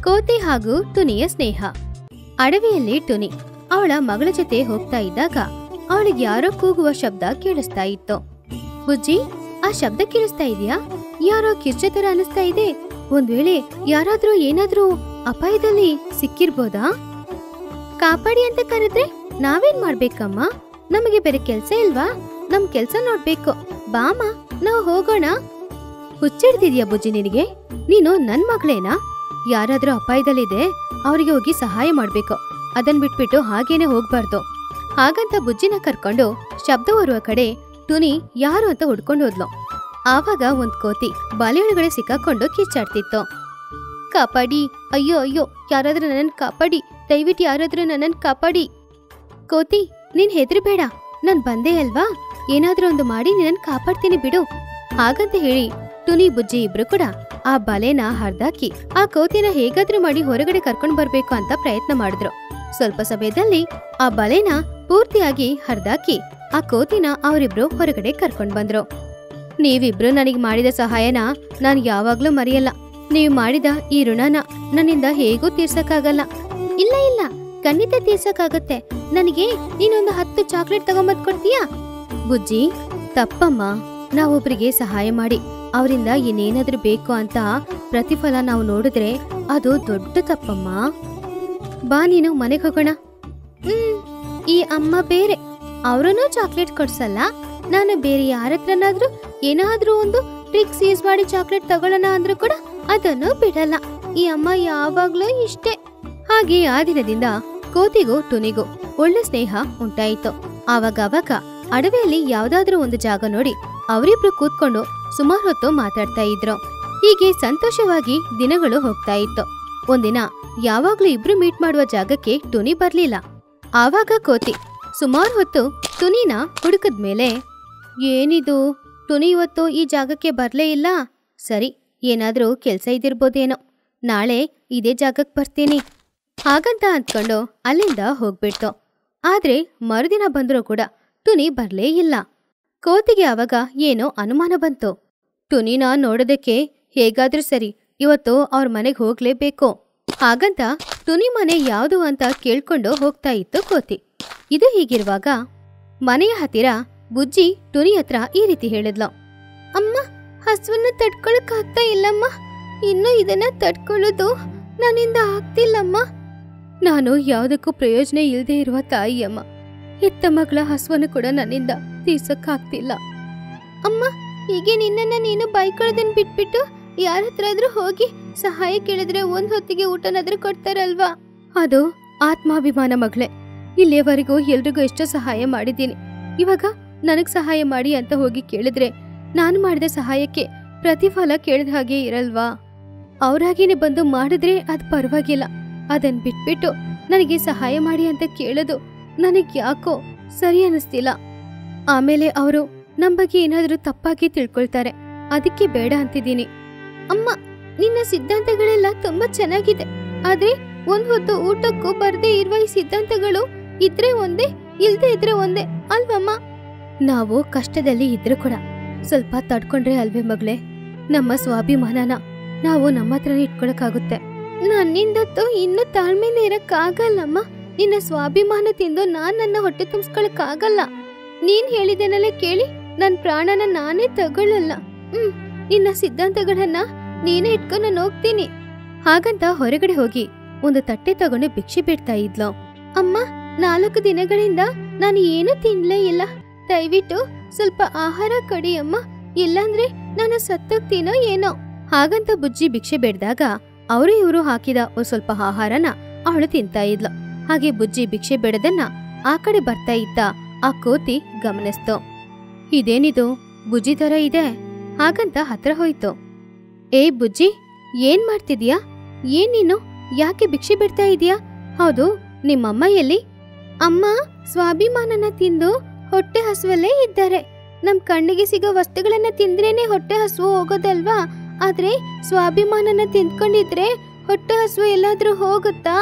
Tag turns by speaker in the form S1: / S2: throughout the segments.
S1: ಕೋತಿ ಹಾಗೂ ಟುನಿಯ ಸ್ನೇಹ ಅಡವಿಯಲ್ಲಿ ಟುನಿ ಅವಳ ಮಗಳ ಜೊತೆ ಹೋಗ್ತಾ ಇದ್ದಾಗ ಅವಳಿಗೆ ಯಾರೋ ಕೂಗುವ ಶಬ್ದ ಕೇಳಿಸ್ತಾ ಇತ್ತು ಬುಜ್ಜಿ ಆ ಶಬ್ದ ಕೇಳಿಸ್ತಾ ಇದೆಯಾ ಯಾರೋ ಕಿರ್ಚ ತರ ಅನಿಸ್ತಾ ಇದೆ ಒಂದ್ ವೇಳೆ ಯಾರಾದ್ರೂ ಏನಾದ್ರೂ ಅಪಾಯದಲ್ಲಿ ಸಿಕ್ಕಿರ್ಬೋದಾ ಕಾಪಾಡಿ ಅಂತ ಕರೆದ್ರೆ ನಾವೇನ್ ಮಾಡ್ಬೇಕಮ್ಮ ನಮಗೆ ಬೇರೆ ಕೆಲ್ಸ ಇಲ್ವಾ ನಮ್ ಕೆಲ್ಸ ನೋಡ್ಬೇಕು ಬಾಮ ನಾವು ಹೋಗೋಣ ಹುಚ್ಚಿಡ್ತಿದ್ಯಾ ಬುಜ್ಜಿ ನಿನಗೆ ನೀನು ನನ್ ಮಗಳೇನಾ ಯಾರಾದ್ರೂ ಅಪಾಯದಲ್ಲಿದೆ ಅವರಿಗೆ ಹೋಗಿ ಸಹಾಯ ಮಾಡ್ಬೇಕು ಅದನ್ ಬಿಟ್ಬಿಟ್ಟು ಹಾಗೇನೆ ಹೋಗ್ಬಾರ್ದು ಹಾಗಂತ ಬುಜ್ಜಿನ ಕರ್ಕೊಂಡು ಶಬ್ದ ಬರುವ ಕಡೆ ಟುನಿ ಯಾರು ಅಂತ ಹುಡ್ಕೊಂಡು ಹೋದ್ಲು ಆವಾಗ ಒಂದ್ ಕೋತಿ ಬಲೆಯೊಳಗಡೆ ಸಿಕ್ಕಾಕೊಂಡು ಕಿಚ್ಚಾಡ್ತಿತ್ತು ಕಾಪಾಡಿ ಅಯ್ಯೋ ಅಯ್ಯೋ ಯಾರಾದ್ರೂ ನನ್ನನ್ ಕಾಪಾಡಿ ದಯವಿಟ್ಟು ಯಾರಾದ್ರೂ ನನ್ನನ್ ಕಾಪಾಡಿ ಕೋತಿ ನೀನ್ ಹೆದ್ರಬೇಡ ನಾನ್ ಬಂದೆ ಅಲ್ವಾ ಏನಾದ್ರೂ ಒಂದು ಮಾಡಿ ನಿನ್ನನ್ ಕಾಪಾಡ್ತೀನಿ ಬಿಡು ಹಾಗಂತ ಹೇಳಿ ಟುನಿ ಬುಜ್ಜಿ ಇಬ್ರು ಕೂಡ ಆ ಬಲೆನ ಹರ್ದಾಕಿ ಆ ಕೋತಿನ ಹೇಗಾದ್ರೂ ಮಾಡಿ ಹೊರಗಡೆ ಕರ್ಕೊಂಡ್ ಬರ್ಬೇಕು ಅಂತ ಪ್ರಯತ್ನ ಮಾಡಿದ್ರು ಸ್ವಲ್ಪ ಸಮಯದಲ್ಲಿ ಆ ಬಲೆನ ಪೂರ್ತಿಯಾಗಿ ಹರ್ದಾಕಿ ಆ ಕೋತಿನ ಅವರಿಬ್ರು ಹೊರಗಡೆ ಕರ್ಕೊಂಡ್ ಬಂದ್ರು ನೀವಿಬ್ರು ನನಗೆ ಮಾಡಿದ ಸಹಾಯನ ನಾನ್ ಯಾವಾಗ್ಲೂ ಮರೆಯಲ್ಲ ನೀವು ಮಾಡಿದ ಈ ಋಣನ ನನ್ನಿಂದ ಹೇಗೂ ತೀರ್ಸಕ್ಕಾಗಲ್ಲ ಇಲ್ಲ ಇಲ್ಲ ಖಂಡಿತ ತೀರ್ಸಕ್ಕಾಗತ್ತೆ ನನಗೆ ನೀನೊಂದು ಹತ್ತು ಚಾಕ್ಲೇಟ್ ತಗೊಂಬಂದ್ ಕೊಡ್ತೀಯಾ ಬುಜ್ಜಿ ತಪ್ಪಮ್ಮ ನಾವೊಬ್ರಿಗೆ ಸಹಾಯ ಮಾಡಿ ಅವರಿಂದ ಇನ್ನೇನಾದ್ರೂ ಬೇಕು ಅಂತ ಪ್ರತಿಫಲ ನಾವು ನೋಡಿದ್ರೆ ಅದು ದೊಡ್ಡ ತಪ್ಪಮ್ಮ ಬಾ ನೀನು ಮನೆಗೆ ಹೋಗೋಣ ಹ್ಮ್ ಈ ಅಮ್ಮ ಬೇರೆ ಅವರನ್ನು ಚಾಕ್ಲೇಟ್ ಕೊಡ್ಸಲ್ಲ ನಾನು ಬೇರೆ ಯಾರ ಹತ್ರನಾದ್ರೂ ಏನಾದ್ರೂ ಒಂದು ಟ್ರಿಕ್ಸ್ ಯೂಸ್ ಮಾಡಿ ಚಾಕ್ಲೇಟ್ ತಗೊಳ್ಳೋಣ ಅಂದ್ರೂ ಕೂಡ ಅದನ್ನು ಬಿಡಲ್ಲ ಈ ಅಮ್ಮ ಯಾವಾಗ್ಲೂ ಇಷ್ಟೇ ಹಾಗೆ ಆ ದಿನದಿಂದ ಕೋತಿಗೂ ಟುನಿಗೂ ಒಳ್ಳೆ ಸ್ನೇಹ ಉಂಟಾಯಿತು ಆವಾಗ ಅವಾಗ ಅಡವಿಯಲ್ಲಿ ಯಾವ್ದಾದ್ರೂ ಒಂದು ಜಾಗ ನೋಡಿ ಅವರಿಬ್ರು ಕೂತ್ಕೊಂಡು ಸುಮಾರು ಹೊತ್ತು ಮಾತಾಡ್ತಾ ಇದ್ರು ಹೀಗೆ ಸಂತೋಷವಾಗಿ ದಿನಗಳು ಹೋಗ್ತಾ ಇತ್ತು ಒಂದಿನ ಯಾವಾಗ್ಲೂ ಇಬ್ರು ಮೀಟ್ ಮಾಡುವ ಜಾಗಕ್ಕೆ ಟುನಿ ಬರ್ಲಿಲ್ಲ ಆವಾಗ ಕೋತಿ ಸುಮಾರು ಹೊತ್ತು ಟುನಿನ ಹುಡುಕದ್ಮೇಲೆ ಏನಿದು ಟುನಿ ಇವತ್ತು ಈ ಜಾಗಕ್ಕೆ ಬರ್ಲೇ ಇಲ್ಲ ಸರಿ ಏನಾದ್ರೂ ಕೆಲ್ಸ ಇದ್ದಿರ್ಬೋದೇನೋ ನಾಳೆ ಇದೇ ಜಾಗಕ್ಕೆ ಬರ್ತೀನಿ ಹಾಗಂತ ಅಂದ್ಕೊಂಡು ಅಲ್ಲಿಂದ ಹೋಗ್ಬಿಡ್ತು ಆದ್ರೆ ಮರುದಿನ ಬಂದ್ರೂ ಕೂಡ ಟುನಿ ಬರ್ಲೇ ಇಲ್ಲ ಕೋತಿಗೆ ಅವಾಗ ಏನೋ ಅನುಮಾನ ಬಂತು ಟುನಿನ ನೋಡೋದಕ್ಕೆ ಹೇಗಾದ್ರೂ ಸರಿ ಇವತ್ತು ಅವ್ರ ಮನೆಗೆ ಹೋಗ್ಲೇಬೇಕು ಹಾಗಂತ ಟುನಿ ಮನೆ ಯಾವುದು ಅಂತ ಕೇಳ್ಕೊಂಡು ಹೋಗ್ತಾ ಇತ್ತು ಕೋತಿ ಇದು ಹೀಗಿರುವಾಗ ಮನೆಯ ಹತ್ತಿರ ಬುಜ್ಜಿ ಟುನಿ ಹತ್ರ ಈ ರೀತಿ ಹೇಳಿದ್ಲು ಅಮ್ಮ ಹಸುವನ್ನ ತಡ್ಕೊಳಕ್ ಆಗ್ತಾ ಇಲ್ಲಮ್ಮ ಇನ್ನು ಇದನ್ನ ತಡ್ಕೊಳ್ಳೋದು ನನ್ನಿಂದ ಆಗ್ತಿಲ್ಲಮ್ಮ ನಾನು ಯಾವುದಕ್ಕೂ ಪ್ರಯೋಜನ ಇಲ್ಲದೆ ಇರುವ ತಾಯಿಯಮ್ಮ ಹೆತ್ತ ಮಗಳ ಹಸುವನ್ನು ಕೂಡ ನನ್ನಿಂದ ತೀರ್ಸಕ್ಕಾಗ್ತಿಲ್ಲ ಅಮ್ಮ ಹೀಗೆ ನಿನ್ನನ್ನ ನೀನು ಬೈಕೊಳ್ಳೋದನ್ನ ಬಿಟ್ಬಿಟ್ಟು ಯಾರ ಹತ್ರ ಆದ್ರೂ ಹೋಗಿ ಸಹಾಯ ಕೇಳಿದ್ರೆ ಒಂದ್ ಹೊತ್ತಿಗೆ ಊಟನಾದ್ರೂ ಕೊಡ್ತಾರಲ್ವಾ ಅದು ಆತ್ಮಾಭಿಮಾನ ಮಗಳೇ ಇಲ್ಲಿಯವರೆಗೂ ಎಲ್ರಿಗೂ ಎಷ್ಟೋ ಸಹಾಯ ಮಾಡಿದ್ದೀನಿ ಇವಾಗ ನನಗ್ ಸಹಾಯ ಮಾಡಿ ಅಂತ ಹೋಗಿ ಕೇಳಿದ್ರೆ ನಾನು ಮಾಡಿದ ಸಹಾಯಕ್ಕೆ ಪ್ರತಿಫಲ ಕೇಳಿದ ಹಾಗೆ ಇರಲ್ವಾ ಅವ್ರಾಗೇನೆ ಬಂದು ಮಾಡಿದ್ರೆ ಅದ್ ಪರವಾಗಿಲ್ಲ ಅದನ್ ಬಿಟ್ಬಿಟ್ಟು ನನಗೆ ಸಹಾಯ ಮಾಡಿ ಅಂತ ಕೇಳೋದು ನನಗ್ ಯಾಕೋ ಸರಿ ಅನಿಸ್ತಿಲ್ಲ ಆಮೇಲೆ ಅವರು ನಮ್ ಬಗ್ಗೆ ಏನಾದ್ರೂ ತಪ್ಪಾಗಿ ತಿಳ್ಕೊಳ್ತಾರೆ ಅದಕ್ಕೆ ಬೇಡ ಅಂತಿದ್ದೀನಿ ಅಮ್ಮ ನಿನ್ನ ಸಿದ್ಧಾಂತಗಳೆಲ್ಲ ತುಂಬಾ ಚೆನ್ನಾಗಿದೆ ಆದ್ರೆ ಒಂದ್ ಹೊತ್ತು ಊಟಕ್ಕೂ ಬರ್ದೇ ಇರುವ ಈ ಸಿದ್ಧಾಂತಗಳು ಇದ್ರೆ ಒಂದೇ ಇಲ್ದೇ ಇದ್ರೆ ಒಂದೇ ಅಲ್ವಮ್ಮ ನಾವು ಕಷ್ಟದಲ್ಲಿ ಇದ್ರು ಕೂಡ ಸ್ವಲ್ಪ ತಡ್ಕೊಂಡ್ರೆ ಅಲ್ವೇ ಮಗಳೇ ನಮ್ಮ ಸ್ವಾಭಿಮಾನನ ನಾವು ನಮ್ಮ ಹತ್ರನೇ ಇಟ್ಕೊಳಕ್ಕಾಗುತ್ತೆ ನನ್ನಿಂದತ್ತು ಇನ್ನು ತಾಳ್ಮೆನೇ ಇರಕ್ಕಾಗಲ್ಲಮ್ಮ ನಿನ್ನ ಸ್ವಾಭಿಮಾನ ತಿಂದು ನಾನ್ ನನ್ನ ಹೊಟ್ಟೆ ತುಂಬಿಸ್ಕೊಳಕ್ಕಾಗಲ್ಲ ನೀನ್ ಹೇಳಿದನೆಲ್ಲ ಕೇಳಿ ನನ್ ಪ್ರಾಣನ ನಾನೇ ತಗೊಳ್ಳಲ್ಲ ಹ್ಮ್ ನಿನ್ನ ಸಿದ್ಧಾಂತಗಳನ್ನ ನೀನೇ ಇಟ್ಕೊಂಡು ನಾನು ಹೋಗ್ತೀನಿ ಹಾಗಂತ ಹೊರಗಡೆ ಹೋಗಿ ಒಂದು ತಟ್ಟೆ ತಗೊಂಡು ಭಿಕ್ಷೆ ಬಿಡ್ತಾ ಇದ್ಲು ಅಮ್ಮ ನಾಲ್ಕು ದಿನಗಳಿಂದ ನಾನು ಏನು ತಿನ್ಲೇ ಇಲ್ಲ ದಯವಿಟ್ಟು ಸ್ವಲ್ಪ ಆಹಾರ ಕೊಡಿ ಅಮ್ಮ ಇಲ್ಲಾಂದ್ರೆ ನಾನು ಸತ್ತೋಗ್ತೀನೋ ಏನೋ ಹಾಗಂತ ಬುಜ್ಜಿ ಭಿಕ್ಷೆ ಬೇಡ್ದಾಗ ಅವರು ಇವರು ಹಾಕಿದ ಒಂದ್ ಸ್ವಲ್ಪ ಆಹಾರನ ಅವಳು ತಿಂತಾ ಇದ್ಲು ಹಾಗೆ ಬುಜ್ಜಿ ಭಿಕ್ಷೆ ಬೇಡದನ್ನ ಆ ಕಡೆ ಬರ್ತಾ ಇದ್ದ ಆ ಕೋತಿ ಗಮನಿಸ್ತು ಇದೇನಿದು ಬುಜ್ಜಿ ತರ ಇದೆ ಹಾಗಂತ ಹತ್ರ ಹೋಯ್ತು ಏ ಬುಜ್ಜಿ ಏನ್ ಮಾಡ್ತಿದ್ಯಾ ಏನ್ ನೀನು ಯಾಕೆ ಭಿಕ್ಷೆ ಬಿಡ್ತಾ ಇದೀಯಾ ಹೌದು ನಿಮ್ಮಮ್ಮ ಎಲ್ಲಿ ಅಮ್ಮ ಸ್ವಾಭಿಮಾನನ ತಿಂದು ಹೊಟ್ಟೆ ಹಸುವಲ್ಲೇ ಇದ್ದಾರೆ ನಮ್ ಕಣ್ಣಿಗೆ ಸಿಗೋ ವಸ್ತುಗಳನ್ನ ತಿಂದ್ರೇನೆ ಹೊಟ್ಟೆ ಹಸುವು ಹೋಗೋದಲ್ವಾ ಆದ್ರೆ ಸ್ವಾಭಿಮಾನನ ತಿಂದ್ಕೊಂಡಿದ್ರೆ ಹೊಟ್ಟೆ ಹಸುವು ಎಲ್ಲಾದ್ರೂ ಹೋಗುತ್ತಾ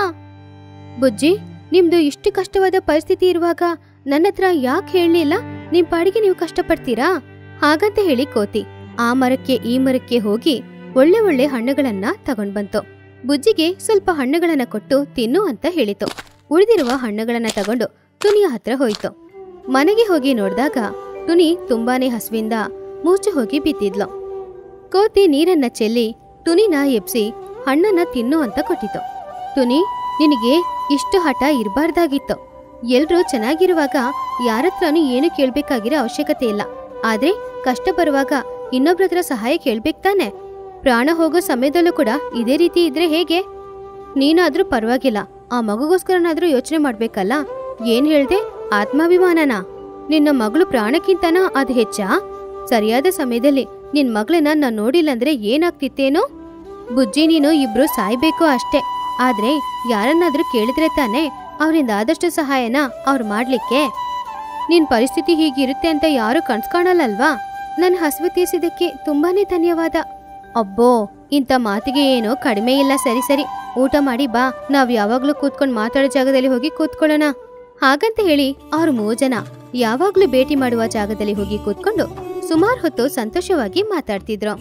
S1: ಬುಜ್ಜಿ ನಿಮ್ದು ಇಷ್ಟು ಕಷ್ಟವಾದ ಪರಿಸ್ಥಿತಿ ಇರುವಾಗ ನನ್ನ ಹತ್ರ ಯಾಕೆ ಹೇಳಲಿಲ್ಲ ನಿಮ್ ಪಾಡಿಗೆ ನೀವು ಕಷ್ಟಪಡ್ತೀರಾ ಹಾಗಂತ ಹೇಳಿ ಕೋತಿ ಆ ಮರಕ್ಕೆ ಈ ಮರಕ್ಕೆ ಹೋಗಿ ಒಳ್ಳೆ ಒಳ್ಳೆ ಹಣ್ಣುಗಳನ್ನ ತಗೊಂಡ್ ಬಂತು ಬುಜ್ಜಿಗೆ ಸ್ವಲ್ಪ ಹಣ್ಣುಗಳನ್ನ ಕೊಟ್ಟು ತಿನ್ನು ಅಂತ ಹೇಳಿತು ಉಳಿದಿರುವ ಹಣ್ಣುಗಳನ್ನ ತಗೊಂಡು ಟುನಿಯ ಹತ್ರ ಹೋಯ್ತು ಮನೆಗೆ ಹೋಗಿ ನೋಡಿದಾಗ ಟುನಿ ತುಂಬಾನೇ ಹಸುವಿಂದ ಮೂಚು ಹೋಗಿ ಬಿದ್ದಿದ್ಲು ಕೋತಿ ನೀರನ್ನ ಚೆಲ್ಲಿ ಟುನಿನ ಎಬ್ಸಿ ಹಣ್ಣನ್ನ ತಿನ್ನು ಅಂತ ಕೊಟ್ಟಿತು ಟುನಿ ನಿನಗೆ ಇಷ್ಟು ಹಠ ಇರಬಾರ್ದಾಗಿತ್ತು ಎಲ್ರೂ ಚೆನ್ನಾಗಿರುವಾಗ ಯಾರತ್ರನೂ ಏನು ಕೇಳ್ಬೇಕಾಗಿರೋ ಅವಶ್ಯಕತೆ ಇಲ್ಲ ಆದ್ರೆ ಕಷ್ಟ ಬರುವಾಗ ಇನ್ನೊಬ್ರ ಹತ್ರ ಸಹಾಯ ಕೇಳ್ಬೇಕು ತಾನೆ ಪ್ರಾಣ ಹೋಗೋ ಸಮಯದಲ್ಲೂ ಕೂಡ ಇದೇ ರೀತಿ ಇದ್ರೆ ಹೇಗೆ ನೀನಾದ್ರೂ ಪರವಾಗಿಲ್ಲ ಆ ಮಗುಗೋಸ್ಕರನಾದ್ರೂ ಯೋಚನೆ ಮಾಡ್ಬೇಕಲ್ಲ ಏನ್ ಹೇಳ್ದೆ ಆತ್ಮಾಭಿಮಾನನ ನಿನ್ನ ಮಗಳು ಪ್ರಾಣಕ್ಕಿಂತನ ಅದ್ ಹೆಚ್ಚಾ ಸರಿಯಾದ ಸಮಯದಲ್ಲಿ ನಿನ್ ಮಗಳನ್ನ ನಾನ್ ನೋಡಿಲ್ಲ ಅಂದ್ರೆ ಏನಾಗ್ತಿತ್ತೇನೋ ಬುಜ್ಜಿ ನೀನು ಇಬ್ರು ಸಾಯ್ಬೇಕು ಅಷ್ಟೇ ಆದ್ರೆ ಯಾರನ್ನಾದ್ರೂ ಕೇಳಿದ್ರೆ ತಾನೇ ಅವರಿಂದ ಆದಷ್ಟು ಸಹಾಯನ ಅವ್ರು ಮಾಡ್ಲಿಕ್ಕೆ ನಿನ್ ಪರಿಸ್ಥಿತಿ ಹೀಗಿರುತ್ತೆ ಅಂತ ಯಾರು ಕಣ್ಸ್ಕಾಣಲ್ಲಲ್ವಾ ನನ್ನ ಹಸುವು ತೀರಿಸಿದಕ್ಕೆ ತುಂಬಾನೇ ಧನ್ಯವಾದ ಅಬ್ಬೋ ಇಂಥ ಮಾತಿಗೆ ಏನೋ ಕಡಿಮೆ ಇಲ್ಲ ಸರಿ ಸರಿ ಊಟ ಮಾಡಿ ಬಾ ನಾವ್ ಯಾವಾಗ್ಲೂ ಕೂತ್ಕೊಂಡ್ ಮಾತಾಡೋ ಜಾಗದಲ್ಲಿ ಹೋಗಿ ಕೂತ್ಕೊಳ್ಳೋಣ ಹಾಗಂತ ಹೇಳಿ ಅವ್ರು ಮೂರು ಜನ ಯಾವಾಗ್ಲೂ ಭೇಟಿ ಮಾಡುವ ಜಾಗದಲ್ಲಿ ಹೋಗಿ ಕೂತ್ಕೊಂಡು ಸುಮಾರು ಹೊತ್ತು ಸಂತೋಷವಾಗಿ ಮಾತಾಡ್ತಿದ್ರು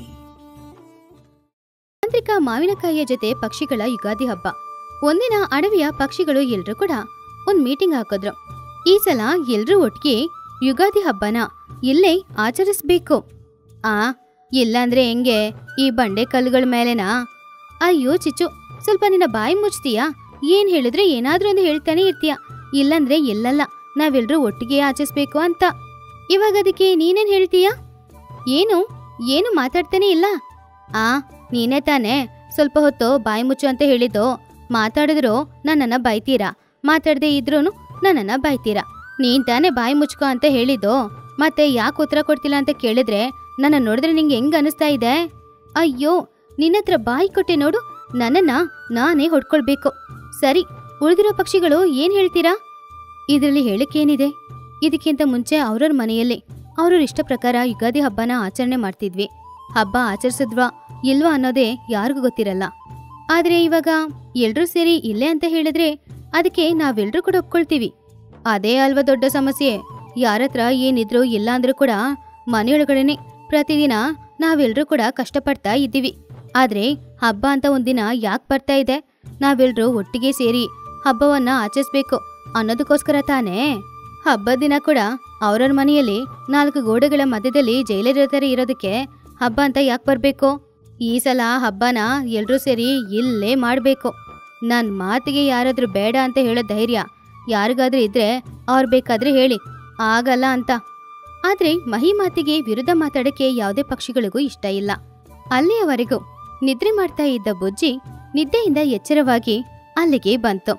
S1: ತಾಂತ್ರಿಕ ಮಾವಿನಕಾಯಿಯ ಜೊತೆ ಪಕ್ಷಿಗಳ ಯುಗಾದಿ ಹಬ್ಬ ಒಂದಿನ ಅಡವಿಯ ಪಕ್ಷಿಗಳು ಎಲ್ರೂ ಕೂಡ ಒಂದ್ ಮೀಟಿಂಗ್ ಹಾಕಿದ್ರು ಈ ಸಲ ಎಲ್ರೂ ಒಟ್ಟಿಗೆ ಯುಗಾದಿ ಹಬ್ಬನ ಇಲ್ಲೇ ಆಚರಿಸ್ಬೇಕು ಆ ಇಲ್ಲಾಂದ್ರೆ ಹೆಂಗೆ ಈ ಬಂಡೆ ಕಲ್ಲುಗಳ ಮೇಲೆನಾ ಅಯ್ಯೋ ಚಿಚ್ಚು ಸ್ವಲ್ಪ ನಿನ್ನ ಬಾಯಿ ಮುಚ್ತೀಯಾ ಏನ್ ಹೇಳಿದ್ರೆ ಏನಾದ್ರೂ ಒಂದು ಹೇಳ್ತಾನೆ ಇರ್ತೀಯ ಇಲ್ಲಂದ್ರೆ ಎಲ್ಲಲ್ಲ ನಾವೆಲ್ರೂ ಒಟ್ಟಿಗೆ ಆಚರಿಸ್ಬೇಕು ಅಂತ ಇವಾಗ ಅದಕ್ಕೆ ನೀನೇನ್ ಹೇಳ್ತೀಯಾ ಏನು ಏನು ಮಾತಾಡ್ತಾನೆ ಇಲ್ಲ ಆ ನೀನೇ ತಾನೇ ಸ್ವಲ್ಪ ಹೊತ್ತು ಬಾಯಿ ಮುಚ್ಚು ಅಂತ ಹೇಳಿದ್ದು ಮಾತಾಡಿದ್ರು ನನ್ನನ್ನ ಬೈತೀರಾ ಮಾತಾಡದೆ ಇದ್ರೂನು ನನ್ನನ್ನ ಬೈತೀರಾ ನೀನ್ ತಾನೇ ಬಾಯಿ ಮುಚ್ಕೋ ಅಂತ ಹೇಳಿದ್ದು ಮತ್ತೆ ಯಾಕೆ ಉತ್ತರ ಕೊಡ್ತಿಲ್ಲ ಅಂತ ಕೇಳಿದ್ರೆ ನನ್ನ ನೋಡಿದ್ರೆ ನಿಂಗೆ ಹೆಂಗ್ ಅನಿಸ್ತಾ ಇದೆ ಅಯ್ಯೋ ನಿನ್ನತ್ರ ಬಾಯಿ ಕೊಟ್ಟೆ ನೋಡು ನನ್ನನ್ನ ನಾನೇ ಹೊಡ್ಕೊಳ್ಬೇಕು ಸರಿ ಉಳಿದಿರೋ ಪಕ್ಷಿಗಳು ಏನ್ ಹೇಳ್ತೀರಾ ಇದರಲ್ಲಿ ಹೇಳಿಕೇನಿದೆ ಇದಕ್ಕಿಂತ ಮುಂಚೆ ಅವ್ರವ್ರ ಮನೆಯಲ್ಲಿ ಅವ್ರವ್ರ ಇಷ್ಟ ಪ್ರಕಾರ ಯುಗಾದಿ ಹಬ್ಬನ ಆಚರಣೆ ಮಾಡ್ತಿದ್ವಿ ಹಬ್ಬ ಆಚರಿಸಿದ್ವಾ ಇಲ್ವಾ ಅನ್ನೋದೇ ಯಾರಿಗೂ ಗೊತ್ತಿರಲ್ಲ ಆದ್ರೆ ಇವಾಗ ಎಲ್ರೂ ಸೇರಿ ಇಲ್ಲೇ ಅಂತ ಹೇಳಿದ್ರೆ ಅದಕ್ಕೆ ನಾವೆಲ್ರೂ ಕೂಡ ಒಪ್ಕೊಳ್ತೀವಿ ಅದೇ ಅಲ್ವಾ ದೊಡ್ಡ ಸಮಸ್ಯೆ ಯಾರತ್ರ ಏನಿದ್ರು ಇಲ್ಲ ಅಂದ್ರೂ ಕೂಡ ಮನೆಯೊಳಗಡೆನೆ ಪ್ರತಿದಿನ ನಾವೆಲ್ರೂ ಕೂಡ ಕಷ್ಟಪಡ್ತಾ ಇದ್ದೀವಿ ಆದ್ರೆ ಹಬ್ಬ ಅಂತ ಒಂದಿನ ಯಾಕೆ ಬರ್ತಾ ಇದೆ ನಾವೆಲ್ರೂ ಒಟ್ಟಿಗೆ ಸೇರಿ ಹಬ್ಬವನ್ನ ಆಚರಿಸ್ಬೇಕು ಅನ್ನೋದಕ್ಕೋಸ್ಕರ ತಾನೇ ಹಬ್ಬದ ದಿನ ಕೂಡ ಅವ್ರವ್ರ ಮನೆಯಲ್ಲಿ ನಾಲ್ಕು ಗೋಡೆಗಳ ಮಧ್ಯದಲ್ಲಿ ಜೈಲರ ಥರ ಇರೋದಕ್ಕೆ ಹಬ್ಬ ಅಂತ ಯಾಕೆ ಬರಬೇಕು ಈ ಸಲ ಹಬ್ಬನ ಎಲ್ರೂ ಸೇರಿ ಇಲ್ಲೇ ಮಾಡಬೇಕು ನನ್ನ ಮಾತಿಗೆ ಯಾರಾದ್ರೂ ಬೇಡ ಅಂತ ಹೇಳೋ ಧೈರ್ಯ ಯಾರಿಗಾದ್ರೂ ಇದ್ರೆ ಅವ್ರು ಬೇಕಾದ್ರೆ ಹೇಳಿ ಆಗಲ್ಲ ಅಂತ ಆದ್ರೆ ಮಹಿ ಮಾತಿಗೆ ವಿರುದ್ಧ ಮಾತಾಡಕ್ಕೆ ಯಾವುದೇ ಪಕ್ಷಿಗಳಿಗೂ ಇಷ್ಟ ಇಲ್ಲ ಅಲ್ಲಿಯವರೆಗೂ ನಿದ್ರೆ ಮಾಡ್ತಾ ಇದ್ದ ಬುಜ್ಜಿ ನಿದ್ದೆಯಿಂದ ಎಚ್ಚರವಾಗಿ ಅಲ್ಲಿಗೆ ಬಂತು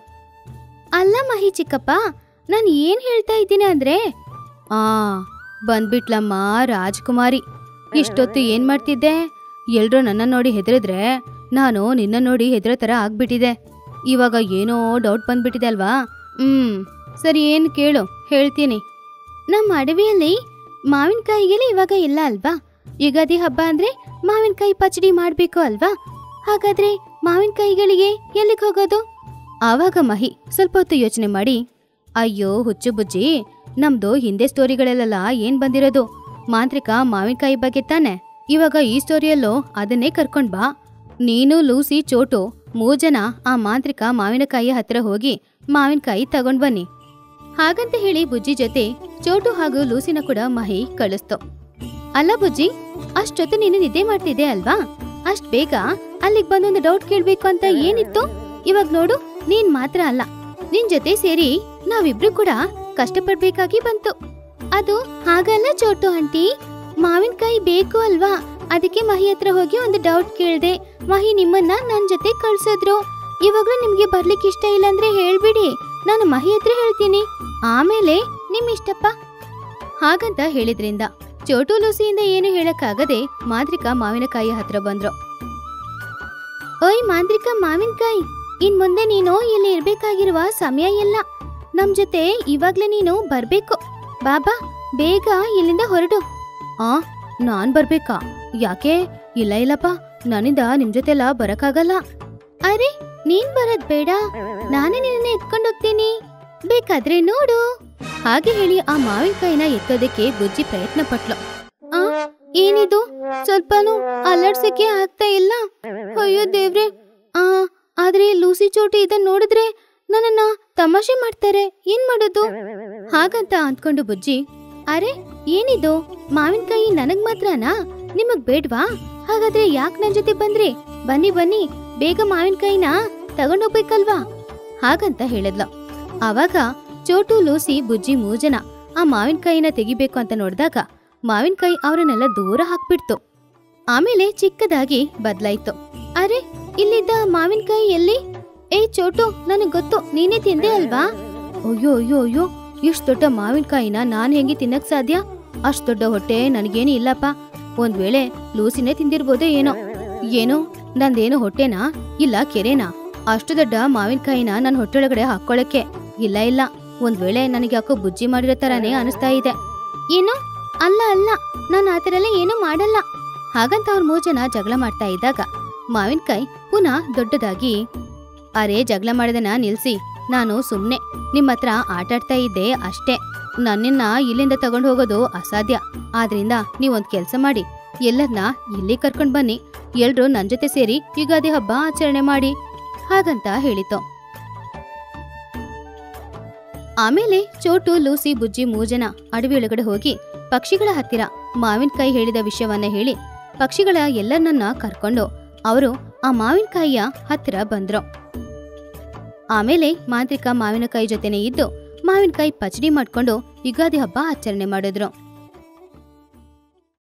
S1: ಅಲ್ಲ ಮಹಿ ಚಿಕ್ಕಪ್ಪ ನಾನು ಏನ್ ಹೇಳ್ತಾ ಇದ್ದೀನಿ ಅಂದ್ರೆ ಆ ಬಂದ್ಬಿಟ್ಲಮ್ಮ ರಾಜ್ಕುಮಾರಿ ಇಷ್ಟೊತ್ತು ಏನ್ ಮಾಡ್ತಿದ್ದೆ ಎಲ್ರೂ ನನ್ನ ನೋಡಿ ಹೆದರಿದ್ರೆ ನಾನು ನಿನ್ನ ನೋಡಿ ಹೆದರೋ ಥರ ಆಗ್ಬಿಟ್ಟಿದೆ ಇವಾಗ ಏನೋ ಡೌಟ್ ಬಂದ್ಬಿಟ್ಟಿದೆ ಅಲ್ವಾ ಹ್ಮ್ ಸರಿ ಏನು ಕೇಳು ಹೇಳ್ತೀನಿ ನಮ್ಮ ಅಡವಿಯಲ್ಲಿ ಮಾವಿನಕಾಯಿಗೆಲ್ಲ ಇವಾಗ ಇಲ್ಲ ಅಲ್ವಾ ಯುಗಾದಿ ಹಬ್ಬ ಅಂದ್ರೆ ಮಾವಿನಕಾಯಿ ಪಚಡಿ ಮಾಡ್ಬೇಕು ಅಲ್ವಾ ಹಾಗಾದ್ರೆ ಮಾವಿನಕಾಯಿಗಳಿಗೆ ಎಲ್ಲಿಗೆ ಹೋಗೋದು ಆವಾಗ ಮಹಿ ಸ್ವಲ್ಪ ಹೊತ್ತು ಯೋಚನೆ ಮಾಡಿ ಅಯ್ಯೋ ಹುಚ್ಚು ಬುಜ್ಜಿ ನಮ್ದು ಹಿಂದೆ ಸ್ಟೋರಿಗಳಲ್ಲೆಲ್ಲ ಏನ್ ಬಂದಿರೋದು ಮಾಂತ್ರಿಕ ಮಾವಿನಕಾಯಿ ಬಗ್ಗೆ ತಾನೆ ಇವಾಗ ಈ ಸ್ಟೋರಿಯಲ್ಲೂ ಅದನ್ನೇ ಕರ್ಕೊಂಡ್ ಬಾ ನೀನು ಲೂಸಿ ಚೋಟು ಮೂರ್ ಜನ ಆ ಮಾಂತ್ರಿಕ ಮಾವಿನಕಾಯಿ ಹತ್ರ ಹೋಗಿ ಮಾವಿನಕಾಯಿ ತಗೊಂಡ್ ಬನ್ನಿ ಹಾಗಂತ ಹೇಳಿ ಬುಜ್ಜಿ ಜೊತೆ ಚೋಟು ಹಾಗೂ ಲೂಸಿನ ಕೂಡ ಮಹಿ ಕಳಿಸ್ತು ಅಲ್ಲ ಬುಜ್ಜಿ ಅಷ್ಟೊತ್ತು ನೀನು ನಿದ್ದೆ ಮಾಡ್ತಿದ್ದೆ ಅಲ್ವಾ ಅಷ್ಟ್ ಬೇಗ ಅಲ್ಲಿಗ್ ಬಂದೊಂದು ಡೌಟ್ ಕೇಳ್ಬೇಕು ಅಂತ ಏನಿತ್ತು ಇವಾಗ ನೋಡು ನೀನ್ ಮಾತ್ರ ಅಲ್ಲ ನಿನ್ ಜೊತೆ ಸೇರಿ ನಾವಿಬ್ರು ಕೂಡ ಕಷ್ಟಪಡ್ಬೇಕಾಗಿ ಬಂತು ಅದು ಹಾಗಲ್ಲ ಚೋಟು ಆಂಟಿ ಮಾವಿನಕಾಯಿ ಬೇಕು ಅಲ್ವಾ ಅದಕ್ಕೆ ಮಹಿ ಹತ್ರ ಹೋಗಿ ಒಂದು ಡೌಟ್ ಕೇಳ್ದೆ ಮಹಿ ನಿಮ್ಮನ್ನ ನನ್ ಜೊತೆ ಕಳ್ಸಿದ್ರು ಇವಾಗ್ಲೂ ನಿಮ್ಗೆ ಬರ್ಲಿಕ್ಕೆ ಇಷ್ಟ ಇಲ್ಲ ಅಂದ್ರೆ ಹೇಳ್ಬಿಡಿ ನಾನು ಮಹಿ ಹತ್ರ ಹೇಳ್ತೀನಿ ಆಮೇಲೆ ನಿಮ್ ಇಷ್ಟಪ್ಪ ಹಾಗಂತ ಹೇಳಿದ್ರಿಂದ ಚೋಟು ಲೂಸಿಯಿಂದ ಏನು ಹೇಳಕ್ಕಾಗದೆ ಮಾಂತ್ರಿಕ ಮಾವಿನಕಾಯಿ ಹತ್ರ ಬಂದ್ರು ಓಯ್ ಮಾಂತ್ರಿಕ ಮಾವಿನಕಾಯಿ ಇನ್ ಮುಂದೆ ನೀನು ಇಲ್ಲಿ ಇರ್ಬೇಕಾಗಿರುವ ಸಮಯ ಇಲ್ಲ ನಮ್ ಜೊತೆ ಇವಾಗ್ಲೇ ನೀನು ಬರ್ಬೇಕು ಬಾಬಾ ಬೇಗ ಇಲ್ಲಿಂದ ಹೊರಡು ಆ ನಾನ್ ಬರ್ಬೇಕಾ ಯಾಕೆ ಇಲ್ಲ ಇಲ್ಲಪ್ಪ ನನ್ನಿಂದ ನಿಮ್ ಜೊತೆಲ್ಲ ಬರಕ್ಕಾಗಲ್ಲ ಅರೆ ನೀನ್ ಬರೋದ್ ಬೇಡ ನಾನೇ ನಿನ್ನ ಎತ್ಕೊಂಡು ಹೋಗ್ತೀನಿ ಬೇಕಾದ್ರೆ ನೋಡು ಹಾಗೆ ಹೇಳಿ ಆ ಮಾವಿನಕಾಯಿನ ಎತ್ತೋದಕ್ಕೆ ಬುಜ್ಜಿ ಪ್ರಯತ್ನ ಪಟ್ಲು ಆ ಏನಿದು ಸ್ವಲ್ಪನೂ ಅಲ್ಲಾಡ್ಸಕ್ಕೆ ಆಗ್ತಾ ಇಲ್ಲ ಅಯ್ಯೋ ದೇವ್ರೆ ಆ ಲೂಸಿ ಚೋಟಿ ಇದನ್ ನೋಡಿದ್ರೆ ನನ್ನನ್ನ ತಮಾಷೆ ಮಾಡ್ತಾರೆ ಏನ್ ಮಾಡೋದು ಹಾಗಂತ ಅಂದ್ಕೊಂಡು ಬುಜ್ಜಿ ಅರೆ ಏನಿದು ಮಾವಿನಕಾಯಿ ನನಗ್ ಮಾತ್ರನಾ ನಿಮಗ್ ಬೇಡ್ವಾ ಹಾಗಾದ್ರೆ ಯಾಕ್ ನನ್ ಜೊತೆ ಬಂದ್ರಿ ಬನ್ನಿ ಬನ್ನಿ ಬೇಗ ಮಾವಿನಕಾಯಿನ ತಗೊಂಡೋಗ್ಬೇಕಲ್ವಾ ಹಾಗಂತ ಹೇಳಿದ್ಲು ಆವಾಗ ಚೋಟು ಲೂಸಿ ಬುಜ್ಜಿ ಮೂಜನ ಆ ಮಾವಿನಕಾಯಿನ ತೆಗಿಬೇಕು ಅಂತ ನೋಡಿದಾಗ ಮಾವಿನಕಾಯಿ ಅವರನ್ನೆಲ್ಲ ದೂರ ಹಾಕ್ಬಿಡ್ತು ಆಮೇಲೆ ಚಿಕ್ಕದಾಗಿ ಬದ್ಲಾಯ್ತು ಅರೆ ಇಲ್ಲಿದ್ದ ಮಾವಿನಕಾಯಿ ಎಲ್ಲಿ ಏ ಚೋಟು ನನಗ್ ಗೊತ್ತು ನೀನೇ ತಿಂದೆ ಅಲ್ವಾ ಅಯ್ಯೋ ಅಯ್ಯೋ ಅಯ್ಯೋ ಇಷ್ಟ್ ದೊಡ್ಡ ಮಾವಿನಕಾಯಿನ ನಾನ್ ಹೆಂಗೆ ತಿನ್ನಕ್ ಸಾಧ್ಯ ಅಷ್ಟ್ ದೊಡ್ಡ ಹೊಟ್ಟೆ ನನಗೇನು ಇಲ್ಲಪ್ಪ ಒಂದ್ ವೇಳೆ ಲೂಸಿನೇ ತಿಂದಿರ್ಬೋದೇ ಏನೋ ಏನೋ ನಂದೇನು ಹೊಟ್ಟೆನಾ ಇಲ್ಲ ಕೆರೆನಾ ಅಷ್ಟು ದೊಡ್ಡ ಮಾವಿನಕಾಯಿನ ನನ್ನ ಹೊಟ್ಟೆಯೊಳಗಡೆ ಹಾಕೊಳಕ್ಕೆ ಇಲ್ಲ ಇಲ್ಲ ಒಂದ್ ವೇಳೆ ನನಗೆ ಯಾಕೋ ಬುಜ್ಜಿ ಮಾಡಿರೋ ತರಾನೇ ಅನಿಸ್ತಾ ಇದೆ ಏನು ಅಲ್ಲ ಅಲ್ಲ ನಾನು ಆ ಥರ ಎಲ್ಲ ಏನೂ ಮಾಡಲ್ಲ ಹಾಗಂತ ಅವ್ರ ಮೂರ್ ಜನ ಜಗಳ ಮಾಡ್ತಾ ಇದ್ದಾಗ ಮಾವಿನಕಾಯಿ ಪುನಃ ದೊಡ್ಡದಾಗಿ ಅರೆ ಜಗಳ ಮಾಡೋದನ್ನ ನಿಲ್ಸಿ ನಾನು ಸುಮ್ನೆ ನಿಮ್ಮ ಹತ್ರ ಆಟಾಡ್ತಾ ಇದ್ದೆ ಅಷ್ಟೇ ನನ್ನನ್ನ ಇಲ್ಲಿಂದ ತಗೊಂಡು ಹೋಗೋದು ಅಸಾಧ್ಯ ಆದ್ರಿಂದ ನೀವೊಂದ್ ಕೆಲ್ಸ ಮಾಡಿ ಎಲ್ಲರನ್ನ ಇಲ್ಲಿ ಕರ್ಕೊಂಡ್ ಬನ್ನಿ ಎಲ್ರೂ ನನ್ ಜೊತೆ ಸೇರಿ ಯುಗಾದಿ ಹಬ್ಬ ಆಚರಣೆ ಮಾಡಿ ಹಾಗಂತ ಹೇಳಿತು ಆಮೇಲೆ ಚೋಟು ಲೂಸಿ ಬುಜ್ಜಿ ಮೂಜನ ಅಡವಿಯೊಳಗಡೆ ಹೋಗಿ ಪಕ್ಷಿಗಳ ಹತ್ತಿರ ಮಾವಿನಕಾಯಿ ಹೇಳಿದ ವಿಷಯವನ್ನ ಹೇಳಿ ಪಕ್ಷಿಗಳ ಎಲ್ಲರನ್ನ ಕರ್ಕೊಂಡು ಅವರು ಆ ಮಾವಿನಕಾಯಿಯ ಹತ್ತಿರ ಬಂದ್ರು ಆಮೇಲೆ ಮಾಂತ್ರಿಕ ಮಾವಿನಕಾಯಿ ಜೊತೆನೆ ಇದ್ದು ಮಾವಿನಕಾಯಿ ಪಚಡಿ ಮಾಡ್ಕೊಂಡು ಯುಗಾದಿ ಹಬ್ಬ ಆಚರಣೆ ಮಾಡಿದ್ರು